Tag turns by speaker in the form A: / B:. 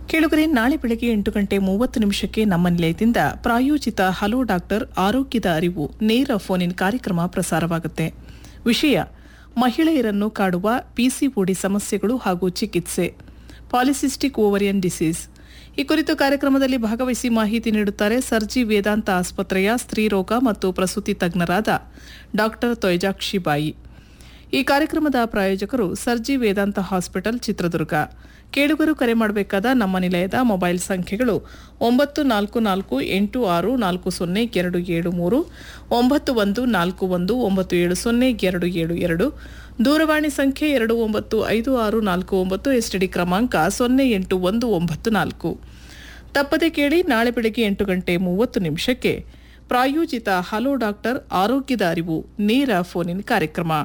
A: ಕೇಳುಗರೆ ನಾಳೆ ಬೆಳಗ್ಗೆ ಎಂಟು ಗಂಟೆ ಮೂವತ್ತು ನಿಮಿಷಕ್ಕೆ ನಮ್ಮ ನಿಲಯದಿಂದ ಪ್ರಾಯೋಜಿತ ಹಲೋ ಡಾಕ್ಟರ್ ಆರೋಗ್ಯದ ಅರಿವು ನೇರ ಫೋನ್ ಇನ್ ಕಾರ್ಯಕ್ರಮ ಪ್ರಸಾರವಾಗುತ್ತೆ ವಿಷಯ ಮಹಿಳೆಯರನ್ನು ಕಾಡುವ ಪಿಸಿಒಡಿ ಸಮಸ್ಯೆಗಳು ಹಾಗೂ ಚಿಕಿತ್ಸೆ ಪಾಲಿಸಿಸ್ಟಿಕ್ ಓವರಿಯನ್ ಡಿಸೀಸ್ ಈ ಕುರಿತು ಕಾರ್ಯಕ್ರಮದಲ್ಲಿ ಭಾಗವಹಿಸಿ ಮಾಹಿತಿ ನೀಡುತ್ತಾರೆ ಸರ್ಜಿ ವೇದಾಂತ ಆಸ್ಪತ್ರೆಯ ಸ್ತ್ರೀರೋಗ ಮತ್ತು ಪ್ರಸೂತಿ ತಜ್ಞರಾದ ಡಾಕ್ಟರ್ ತೊಯ್ಜಾಕ್ಷಿ ಬಾಯಿ ಈ ಕಾರ್ಯಕ್ರಮದ ಪ್ರಾಯೋಜಕರು ಸರ್ಜಿ ವೇದಾಂತ ಹಾಸ್ಪಿಟಲ್ ಚಿತ್ರದುರ್ಗ ಕೇಳುಗರು ಕರೆ ಮಾಡಬೇಕಾದ ನಮ್ಮ ನಿಲಯದ ಮೊಬೈಲ್ ಸಂಖ್ಯೆಗಳು ಒಂಬತ್ತು ನಾಲ್ಕು ನಾಲ್ಕು ಎಂಟು ಆರು ನಾಲ್ಕು ಸೊನ್ನೆ ಎರಡು ಏಳು ಮೂರು ಒಂಬತ್ತು ಒಂದು ನಾಲ್ಕು ಒಂದು ಒಂಬತ್ತು ಏಳು ಸೊನ್ನೆ ಎರಡು ಏಳು ಎರಡು ದೂರವಾಣಿ ಸಂಖ್ಯೆ ಎರಡು ಒಂಬತ್ತು ಐದು ಆರು ನಾಲ್ಕು ಒಂಬತ್ತು ಎಸ್ಟಿಡಿ ಕ್ರಮಾಂಕ ಸೊನ್ನೆ ಎಂಟು ಒಂದು ಒಂಬತ್ತು ನಾಲ್ಕು ತಪ್ಪದೆ ಕೇಳಿ ನಾಳೆ ಬೆಳಗ್ಗೆ ಎಂಟು ಗಂಟೆ ಮೂವತ್ತು ನಿಮಿಷಕ್ಕೆ ಪ್ರಾಯೋಜಿತ ಹಲೋ ಡಾಕ್ಟರ್ ಆರೋಗ್ಯದ ಅರಿವು ನೇರ ಫೋನ್ ಇನ್ ಕಾರ್ಯಕ್ರಮ